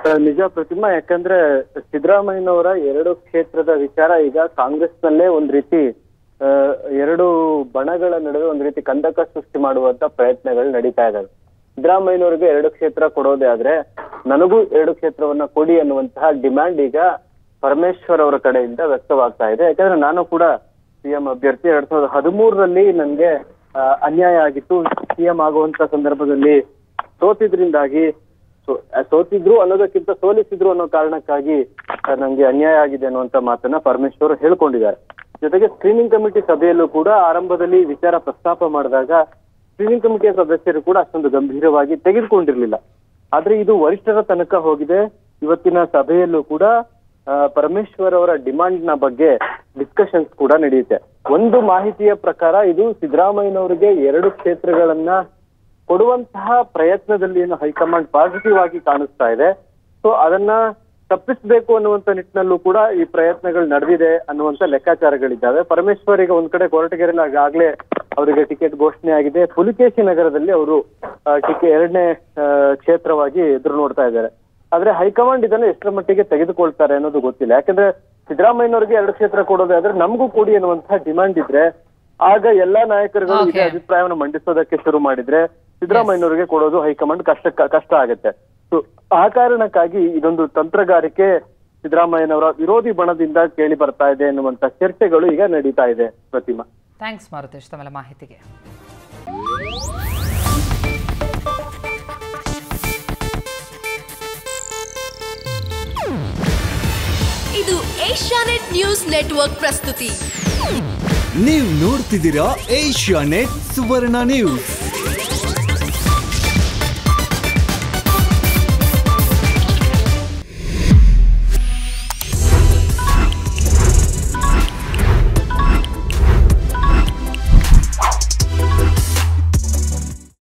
ಆ, ನಿಜ ಪ್ರತಿಮಾ ಯಾಕಂದ್ರೆ ಸಿದ್ದರಾಮಯ್ಯನವರ ಎರಡು ಕ್ಷೇತ್ರದ ವಿಚಾರ ಈಗ ಕಾಂಗ್ರೆಸ್ನಲ್ಲೇ ಒಂದ್ ರೀತಿ ಆ, ಎರಡು ಬಣಗಳ ನಡುವೆ ಒಂದ್ ರೀತಿ ಕಂದಕ ಸೃಷ್ಟಿ ಮಾಡುವಂತ ಪ್ರಯತ್ನಗಳು ನಡೀತಾ ಇದಾವೆ ಸಿದ್ದರಾಮಯ್ಯನವರಿಗೆ ಎರಡು ಕ್ಷೇತ್ರ ಕೊಡೋದೇ ಆದ್ರೆ ನನಗೂ ಎರಡು ಕ್ಷೇತ್ರವನ್ನ ಕೊಡಿ ಅನ್ನುವಂತಹ ಡಿಮ್ಯಾಂಡ್ ಈಗ ಪರಮೇಶ್ವರ್ ಅವರ ಕಡೆಯಿಂದ ವ್ಯಕ್ತವಾಗ್ತಾ ಇದೆ ಯಾಕಂದ್ರೆ ನಾನು ಕೂಡ ಸಿಎಂ ಅಭ್ಯರ್ಥಿ ಎರಡ್ ಸಾವಿರದ ಹದಿಮೂರರಲ್ಲಿ ನನ್ಗೆ ಆ, ಅನ್ಯಾಯ ಆಗಿತ್ತು ಸಿಎಂ ಆಗುವಂತ ಸಂದರ್ಭದಲ್ಲಿ ಸೋತಿದ್ರಿಂದಾಗಿ ಸೋ- ಆ, ಸೋತಿದ್ರು ಅನ್ನೋದಕ್ಕಿಂತ ಸೋಲಿಸಿದ್ರು ಅನ್ನೋ ಕಾರಣಕ್ಕಾಗಿ ಆ, ನಂಗೆ ಅನ್ಯಾಯ ಆಗಿದೆ ಅನ್ನುವಂತ ಮಾತನ್ನ ಪರಮೇಶ್ವರ್ ಹೇಳ್ಕೊಂಡಿದ್ದಾರೆ ಜೊತೆಗೆ ಸ್ಕ್ರೀನಿಂಗ್ ಕಮಿಟಿ ಸಭೆಯಲ್ಲೂ ಕೂಡ ಆರಂಭದಲ್ಲಿ ಈ ವಿಚಾರ ಪ್ರಸ್ತಾಪ ಮಾಡಿದಾಗ ಸ್ಕ್ರೀನಿಂಗ್ ಕಮಿಟಿಯ ಸದಸ್ಯರು ಕೂಡ ಅಷ್ಟೊಂದು ಗಂಭೀರವಾಗಿ ತೆಗೆದುಕೊಂಡಿರ್ಲಿಲ್ಲ ಆದ್ರೆ ಇದು ವರಿಷ್ಠರ ತನಕ ಹೋಗಿದೆ ಇವತ್ತಿನ ಸಭೆಯಲ್ಲೂ ಕೂಡ ಆ, ಪರಮೇಶ್ವರ್ ಅವರ ಡಿಮಾಂಡ್ ನ ಬಗ್ಗೆ ಡಿಸ್ಕಷನ್ಸ್ ಕೂಡ ನಡೆಯುತ್ತೆ ಒಂದು ಮಾಹಿತಿಯ ಪ್ರಕಾರ ಇದು ಸಿದ್ದರಾಮಯ್ಯನವರಿಗೆ ಎರಡು ಕ್ಷೇತ್ರಗಳನ್ನ ಕೊಡುವಂತಹ ಪ್ರಯತ್ನದಲ್ಲಿ ಏನು ಹೈಕಮಾಂಡ್ ಪಾಸಿಟಿವ್ ಆಗಿ ಕಾಣಿಸ್ತಾ ಇದೆ ಸೊ ಅದನ್ನ ತಪ್ಪಿಸ್ಬೇಕು ಅನ್ನುವಂತ ನಿಟ್ಟಿನಲ್ಲೂ ಕೂಡ ಈ ಪ್ರಯತ್ನಗಳು ನಡೆದಿದೆ ಅನ್ನುವಂತ ಲೆಕ್ಕಾಚಾರಗಳಿದ್ದಾವೆ ಪರಮೇಶ್ವರ್ ಈಗ ಒಂದ್ ಕಡೆ ಕೊರಟಗೆರೆಯಲ್ಲಿ ಆಗಾಗ್ಲೇ ಅವರಿಗೆ ಟಿಕೆಟ್ ಘೋಷಣೆ ಆಗಿದೆ ಪುಲಿಕೇಶಿ ನಗರದಲ್ಲಿ ಅವರು ಟಿಕೆಟ್ ಎರಡನೇ ಕ್ಷೇತ್ರವಾಗಿ ಎದುರು ನೋಡ್ತಾ ಇದ್ದಾರೆ ಆದ್ರೆ ಹೈಕಮಾಂಡ್ ಇದನ್ನ ಎಷ್ಟರ ಮಟ್ಟಿಗೆ ತೆಗೆದುಕೊಳ್ತಾರೆ ಅನ್ನೋದು ಗೊತ್ತಿಲ್ಲ ಯಾಕಂದ್ರೆ ಸಿದ್ದರಾಮಯ್ಯನವರಿಗೆ ಎರಡು ಕ್ಷೇತ್ರ ಕೊಡೋದಾದ್ರೆ ನಮಗೂ ಕೊಡಿ ಅನ್ನುವಂತಹ ಡಿಮಾಂಡ್ ಇದ್ರೆ ಆಗ ಎಲ್ಲಾ ನಾಯಕರುಗಳು ಇದೇ Okay. ಅಭಿಪ್ರಾಯವನ್ನು ಮಂಡಿಸೋದಕ್ಕೆ ಶುರು ಮಾಡಿದ್ರೆ ಸಿದ್ದರಾಮಯ್ಯನವರಿಗೆ ಕೊಡೋದು ಹೈಕಮಾಂಡ್ ಕಷ್ಟ ಕಷ್ಟ ಆಗುತ್ತೆ ಸೊ ಆ ಕಾರಣಕ್ಕಾಗಿ ಇದೊಂದು ತಂತ್ರಗಾರಿಕೆ ಸಿದ್ದರಾಮಯ್ಯನವರ ವಿರೋಧಿ ಬಣದಿಂದ ಕೇಳಿ ಬರ್ತಾ ಇದೆ ಎನ್ನುವಂತ ಚರ್ಚೆಗಳು ಈಗ ನಡೀತಾ ಇದೆ ಪ್ರತಿಮಾ ಥ್ಯಾಂಕ್ಸ್ ಮಾರುತೇಶ್ ತಮ್ಮೆಲ್ಲ ಮಾಹಿತಿಗೆ ಇದು ಏಷ್ಯಾನೆಟ್ ನ್ಯೂಸ್ ನೆಟ್ವರ್ಕ್ ಪ್ರಸ್ತುತಿ ನೀವು ನೋಡ್ತಿದ್ದೀರಾ ಏಷ್ಯಾ ನೆಟ್ ಸುವರ್ಣ ನ್ಯೂಸ್